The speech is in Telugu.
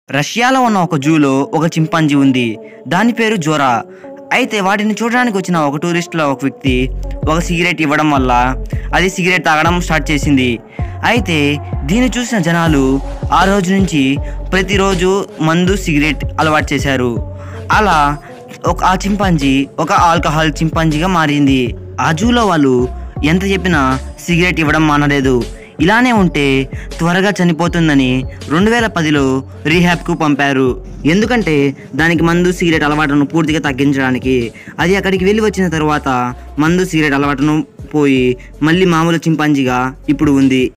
రష్యాలో ఉన్న ఒక జూలో ఒక చింపాంజీ ఉంది దాని పేరు జోరా అయితే వాటిని చూడడానికి వచ్చిన ఒక టూరిస్ట్లో ఒక వ్యక్తి ఒక సిగరెట్ ఇవ్వడం వల్ల అది సిగరెట్ తాగడం స్టార్ట్ చేసింది అయితే దీన్ని చూసిన జనాలు ఆ రోజు నుంచి ప్రతిరోజు మందు సిగరెట్ అలవాటు చేశారు అలా ఒక ఆ చింపాంజీ ఒక ఆల్కహాల్ చింపాంజీగా మారింది ఆ జూలో వాళ్ళు ఎంత చెప్పినా సిగరెట్ ఇవ్వడం మానలేదు ఇలానే ఉంటే త్వరగా చనిపోతుందని రెండు వేల పదిలో రీహాబ్కు పంపారు ఎందుకంటే దానికి మందు సిగరెట్ అలవాటును పూర్తిగా తగ్గించడానికి అది అక్కడికి వెళ్ళి వచ్చిన తర్వాత మందు సిగరెట్ అలవాటును పోయి మళ్ళీ మామూలు చింపాంజీగా ఇప్పుడు ఉంది